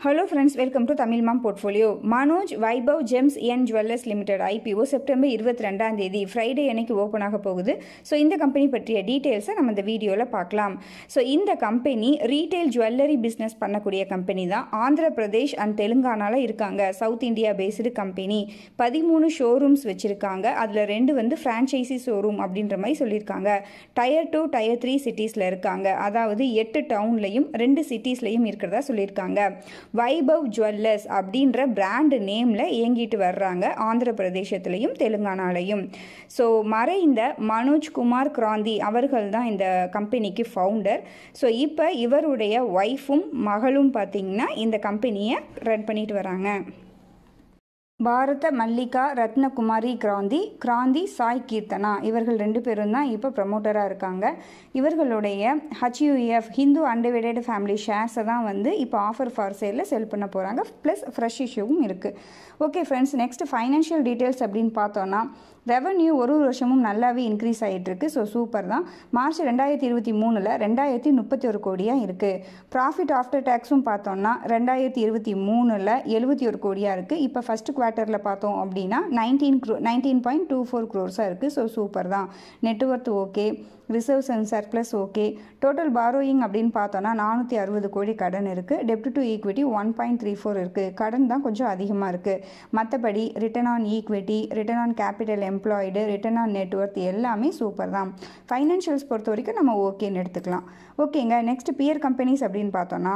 hello friends welcome to Tamil mom portfolio Manoj Vaibhav gems n jewellers limited IPO September இருபத்தி ரெண்டாம் தேதி Friday அன்னைக்கு open ஆக போகுது ஸோ இந்த கம்பெனி பற்றிய டீட்டெயில்ஸை நம்ம இந்த வீடியோவில் பார்க்கலாம் ஸோ இந்த கம்பெனி ரீட்டைல் ஜுவல்லரி பிஸ்னஸ் பண்ணக்கூடிய கம்பெனி தான் ஆந்திர பிரதேஷ் அண்ட் தெலுங்கானால இருக்காங்க சவுத் இந்தியா பேஸ்டு கம்பெனி பதிமூணு ஷோரூம்ஸ் வச்சுருக்காங்க அதில் ரெண்டு வந்து ஃப்ரான்ச்சைசி ஷோரூம் அப்படின்ற மாதிரி சொல்லியிருக்காங்க டயர் டூ டயர் த்ரீ சிட்டிஸில் இருக்காங்க அதாவது எட்டு டவுன்லையும் ரெண்டு சிட்டிஸ்லையும் இருக்கிறதா சொல்லியிருக்காங்க வைபவ் ஜுவல்லர்ஸ் அப்படின்ற பிராண்ட் நேமில் இயங்கிட்டு வர்றாங்க ஆந்திர பிரதேசத்துலையும் தெலுங்கானாலையும் ஸோ மறைந்த மனோஜ் குமார் கிராந்தி அவர்கள் தான் இந்த கம்பெனிக்கு ஃபவுண்டர் ஸோ இப்போ இவருடைய ஒய்ஃபும் மகளும் பார்த்தீங்கன்னா இந்த கம்பெனியை ரன் பண்ணிட்டு வராங்க பாரத மல்லிகா ரத்னகுமாரி கிராந்தி கிராந்தி சாய் கீர்த்தனா இவர்கள் ரெண்டு பேரும் தான் இப்போ ப்ரமோட்டராக இருக்காங்க இவர்களுடைய ஹச்யூஎஃப் ஹிந்து அன்டிவைடட் ஃபேமிலி ஷேர்ஸை தான் வந்து இப்போ ஆஃபர் ஃபார் சேலில் செல் பண்ண போகிறாங்க ப்ளஸ் ஃப்ரெஷ் இஷ்யூவும் இருக்குது okay friends next financial details அப்படின்னு பார்த்தோன்னா ரெவன்யூ ஒரு ஒரு வருஷமும் நல்லாவே இன்க்ரீஸ் ஆகிட்டு இருக்கு ஸோ சூப்பர் தான் மார்ச் ரெண்டாயிரத்தி இருபத்தி மூணில் ரெண்டாயிரத்தி முப்பத்தி ஒரு கோடியாக இருக்குது ப்ராஃபிட் ஆஃப்டர் டேக்ஸும் பார்த்தோம்னா ரெண்டாயிரத்தி இருபத்தி மூணில் எழுபத்தி ஒரு கோடியாக இருக்குது இப்போ ஃபஸ்ட் குவார்ட்டரில் பார்த்தோம் அப்படின்னா nineteen crore nineteen point two four க்ரோர்ஸாக இருக்குது ஸோ சூப்பர் தான் net worth okay reserves and surplus okay total borrowing அப்படின்னு பார்த்தோன்னா நானூற்றி அறுபது கோடி கடன் இருக்குது டெப்ட் to equity one point three four இருக்குது கடன் தான் கொஞ்சம் அதிகமாக இருக்குது மற்றபடி return on equity return on capital employed return on net worth எல்லாமே சூப்பர் தான் ஃபைனான்ஷியல்ஸ் பொறுத்த வரைக்கும் நம்ம ஓகேன்னு எடுத்துக்கலாம் ஓகேங்க நெக்ஸ்ட் பியர் கம்பெனிஸ் அப்படின்னு பார்த்தோன்னா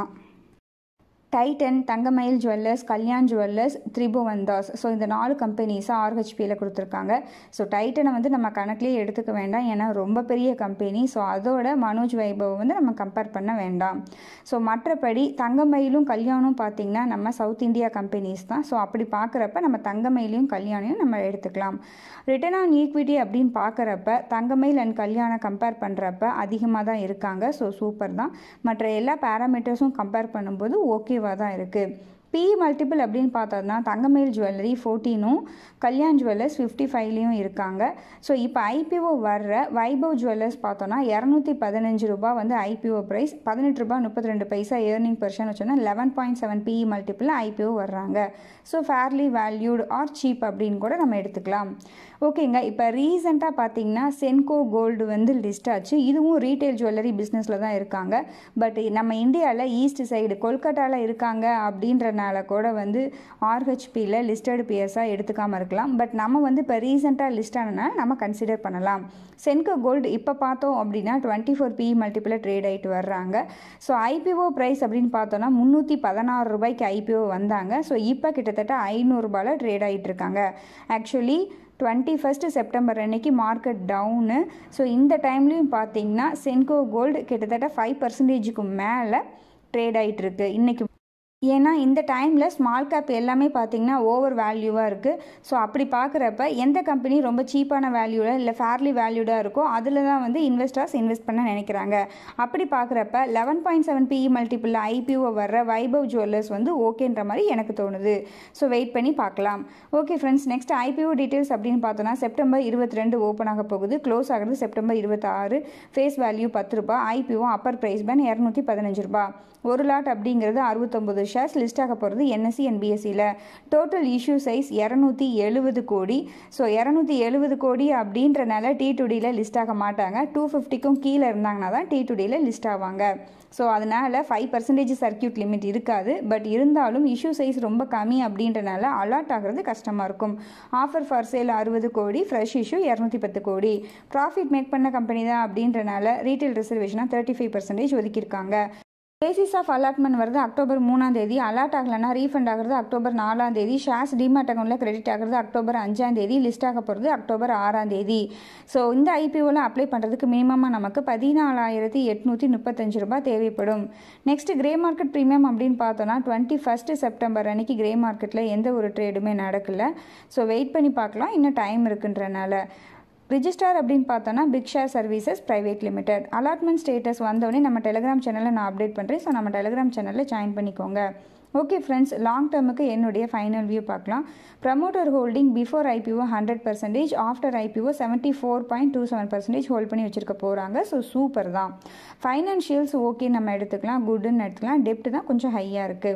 Titan Thangamayil jewellers Kalyan jewellers Tribhovandas so இந்த நாலு கம்பெனிஸை ஆர்ஹெச்பியில் கொடுத்துருக்காங்க ஸோ டைட்டனை வந்து நம்ம கணக்கிலே எடுத்துக்க வேண்டாம் ஏன்னா ரொம்ப பெரிய கம்பெனி ஸோ அதோட மனோஜ் வைபவ் வந்து நம்ம கம்பேர் பண்ண வேண்டாம் ஸோ மற்றபடி தங்கமயிலும் கல்யாணும் பார்த்திங்கன்னா நம்ம சவுத் இந்தியா கம்பெனிஸ் தான் ஸோ அப்படி பார்க்குறப்ப நம்ம தங்கமயிலையும் கல்யாணையும் நம்ம எடுத்துக்கலாம் ரிட்டர்ன் ஆன் ஈக்விட்டி அப்படின்னு பார்க்குறப்ப தங்கமயில் அண்ட் கல்யாணம் கம்பேர் பண்ணுறப்ப அதிகமாக தான் இருக்காங்க ஸோ சூப்பர் தான் மற்ற எல்லா பேராமீட்டர்ஸும் கம்பேர் பண்ணும்போது ஓகே ஓகேவாக தான் இருக்குது பி மல்டிபிள் அப்படின்னு பார்த்தோம்னா தங்கமயில் ஜுவல்லரி ஃபோர்டீனும் கல்யாண் ஜுவல்லர்ஸ் ஃபிஃப்டி ஃபைவ்லேயும் இருக்காங்க ஸோ இப்போ ஐபிஓ வர்ற வைபவ் ஜுவல்லர்ஸ் பார்த்தோன்னா இரநூத்தி பதினஞ்சு ரூபா வந்து ஐபிஓ ப்ரைஸ் பதினெட்டு ரூபா முப்பத்தி ரெண்டு பைசா ஏர்னிங் பர்சன் வச்சோன்னா eleven point seven PE multiple IPO வர்றாங்க so fairly valued or cheap அப்படின்னு கூட நம்ம எடுத்துக்கலாம் ஓகேங்க இப்போ ரீசெண்டாக பார்த்தீங்கன்னா சென்கோ கோல்டு வந்து லிஸ்ட் ஆச்சு இதுவும் ரீட்டைல் ஜுவல்லரி பிஸ்னஸில் தான் இருக்காங்க பட் நம்ம இந்தியாவில் ஈஸ்ட் சைடு கொல்கட்டாவில் இருக்காங்க அப்படின்றனால கூட வந்து ஆர்ஹெச்பியில் லிஸ்டட் பிஎஸ்ஸாக எடுத்துக்காமல் இருக்கலாம் பட் நம்ம வந்து இப்போ ரீசெண்டாக லிஸ்ட் ஆனனால நம்ம கன்சிடர் பண்ணலாம் சென்கோ கோல்டு இப்போ பார்த்தோம் அப்படின்னா twenty four PE multiple trade ஆகிட்டு வர்றாங்க ஸோ ஐபிஓ ப்ரைஸ் அப்படின்னு பார்த்தோன்னா முந்நூற்றி பதினாறு ரூபாய்க்கு ஐபிஓ வந்தாங்க ஸோ இப்போ கிட்டத்தட்ட ஐநூறுரூபாவில் ட்ரேட் ஆகிட்டு இருக்காங்க ஆக்சுவலி டுவெண்ட்டி ஃபஸ்ட்டு செப்டம்பர் அன்னைக்கு மார்க்கெட் டவுனு ஸோ இந்த டைம்லேயும் பார்த்தீங்கன்னா சென்கோ கோல்டு கிட்டத்தட்ட ஃபைவ் பர்சன்டேஜுக்கு மேலே ட்ரேட் ஆகிட்டு இருக்கு இன்றைக்கி ஏன்னா இந்த டைமில் ஸ்மால் கேப் எல்லாமே பார்த்தீங்கன்னா ஓவர் வேல்யூவாக இருக்குது ஸோ அப்படி பார்க்குறப்ப எந்த கம்பெனி ரொம்ப சீப்பான வேல்யூவில் இல்லை ஃபேர்லி வேல்யூடாக இருக்கோ அதில் தான் வந்து இன்வெஸ்டர்ஸ் இன்வெஸ்ட் பண்ண நினைக்கிறாங்க அப்படி பார்க்குறப்ப eleven point seven PE multiple IPO வர்ற வைபவ் ஜுவல்லர்ஸ் வந்து ஓகேன்ற மாதிரி எனக்கு தோணுது ஸோ வெயிட் பண்ணி பார்க்கலாம் okay friends next IPO details அப்படின்னு பார்த்தோன்னா செப்டம்பர் இருபத்தி ரெண்டு ஓப்பன் ஆக போகுது க்ளோஸ் ஆகிறது செப்டம்பர் இருபத்தாறு ஃபேஸ் வேல்யூ பத்து ரூபாய் ஐபிஓ அப்பர் ப்ரைஸ் பேன் இரநூத்தி பதினஞ்சு ரூபாய் ஒரு லாட் அப்படிங்கிறது அறுபத்தொம்பது ஷேர்ஸ் லிஸ்ட் ஆக போகிறது என்எஸ்சி என்பிஎஸ்சியில் டோட்டல் இஷ்யூ சைஸ் இரநூத்தி எழுபது கோடி ஸோ இரநூத்தி எழுபது கோடி அப்படின்றனால டி டுடியில் லிஸ்ட் ஆக மாட்டாங்க டூ ஃபிஃப்டிக்கும் கீழே இருந்தாங்கன்னா தான் டி டுடியில் லிஸ்ட் ஆவாங்க ஸோ அதனால் ஃபைவ் பர்சன்டேஜ் சர்க்கியூட் லிமிட் இருக்காது பட் இருந்தாலும் இஷ்யூ சைஸ் ரொம்ப கம்மி அப்படின்றனால அலாட் ஆகிறது கஷ்டமாக இருக்கும் ஆஃபர் ஃபார் சேல் அறுபது கோடி ஃப்ரெஷ் இஷ்யூ இரநூத்தி பத்து கோடி ப்ராஃபிட் மேக் பண்ண கம்பெனி தான் அப்படின்றனால ரீட்டைல் ரிசர்வேஷனாக தேர்ட்டி ஃபைவ் பர்சன்டேஜ் ஒதுக்கியிருக்காங்க பேசிஸ் ஆஃப் அலாட்மெண்ட் வருது அக்டோபர் மூணாம் தேதி அலாட் ஆகலைன்னா ரீஃபண்ட் ஆகிறது அக்டோபர் நாலாம் தேதி ஷேர்ஸ் டிமாட் அக்கௌண்ட்டில் கிரெடிட் ஆகிறது அக்டோபர் அஞ்சாம் தேதி லிஸ்ட் ஆக போகிறது அக்டோபர் ஆறாம் தேதி ஸோ இந்த ஐபிஓவில் அப்ளை பண்ணுறதுக்கு மினிமமாக நமக்கு பதினாலாயிரத்தி எட்நூற்றி முப்பத்தஞ்சு ரூபாய் தேவைப்படும் நெக்ஸ்ட் கிரே மார்க்கெட் ப்ரீமியம் அப்படின்னு பார்த்தோன்னா டுவெண்ட்டி ஃபஸ்ட்டு செப்டம்பர் அன்னைக்கு கிரே மார்க்கெட்டில் எந்த ஒரு ட்ரேடுமே நடக்கல ஸோ வெயிட் பண்ணி பார்க்கலாம் இன்னும் டைம் இருக்குன்றனால ரிஜிஸ்டார் அப்படின்னு பார்த்தோன்னா big share services private limited allotment status வந்தோடனே நம்ம டெலிகிராம் சேனலில் நான் அப்டேட் பண்ணுறேன் ஸோ நம்ம டெலிகிராம் சேனலில் ஜாயின் பண்ணிக்கோங்க ஓகே ஃப்ரெண்ட்ஸ் லாங் டேர்முக்கு என்னுடைய ஃபைனல் வியூ பார்க்கலாம் promoter holding before IPO hundred percentage after IPO seventy four point two seven percentage hold பண்ணி வச்சிருக்க போகிறாங்க ஸோ சூப்பர் தான் ஃபைனான்ஷியல்ஸ் ஓகே நம்ம எடுத்துக்கலாம் குட்டுன்னு எடுத்துக்கலாம் டெப்ட் தான் கொஞ்சம் ஹையாக இருக்குது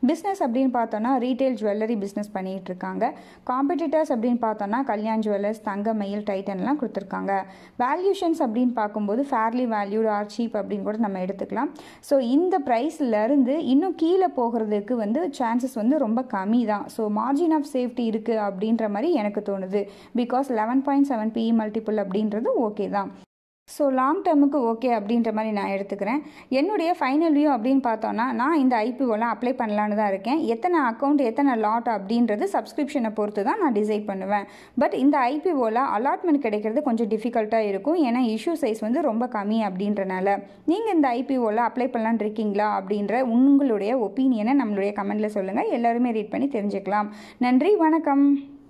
பிஸ்னஸ் அப்படின்னு பார்த்தோன்னா ரீட்டைல் ஜுவல்லரி பிஸ்னஸ் பண்ணிகிட்டு இருக்காங்க காம்படிட்டர்ஸ் அப்படின்னு பார்த்தோன்னா கல்யாண் ஜுவல்லர்ஸ் தங்க மயில் டைட்டன்லாம் கொடுத்துருக்காங்க வேல்யூஷன்ஸ் அப்படின்னு பார்க்கும்போது ஃபேர்லி வேல்யூடு ஆர் சீப் அப்படின்னு கூட நம்ம எடுத்துக்கலாம் ஸோ இந்த ப்ரைஸ்லேருந்து இன்னும் கீழே போகிறதுக்கு வந்து சான்சஸ் வந்து ரொம்ப கம்மி தான் ஸோ மார்ஜின் ஆஃப் சேஃப்டி இருக்குது அப்படின்ற மாதிரி எனக்கு தோணுது because eleven point seven PE multiple அப்படின்றது ஓகே தான் ஸோ லாங் டேர்முக்கு ஓகே அப்படின்ற மாதிரி நான் எடுத்துக்கிறேன் என்னுடைய ஃபைனல் வியூ அப்படின்னு பார்த்தோன்னா நான் இந்த ஐபிஓலாம் அப்ளை பண்ணலான்னு தான் இருக்கேன் எத்தனை அக்கௌண்ட் எத்தனை லாட் அப்படின்றது சப்ஸ்கிரிப்ஷனை பொறுத்து தான் நான் டிசைட் பண்ணுவேன் பட் இந்த ஐபிஓவில் அலாட்மெண்ட் கிடைக்கிறது கொஞ்சம் டிஃபிகல்ட்டாக இருக்கும் ஏன்னா இஷ்யூ சைஸ் வந்து ரொம்ப கம்மி அப்படின்றனால நீங்கள் இந்த ஐபிஓவில் அப்ளை பண்ணலான்னு இருக்கீங்களா அப்படின்ற உங்களுடைய ஒப்பீனியனை நம்மளுடைய கமெண்ட்டில் சொல்லுங்கள் எல்லாருமே ரீட் பண்ணி தெரிஞ்சுக்கலாம் நன்றி வணக்கம்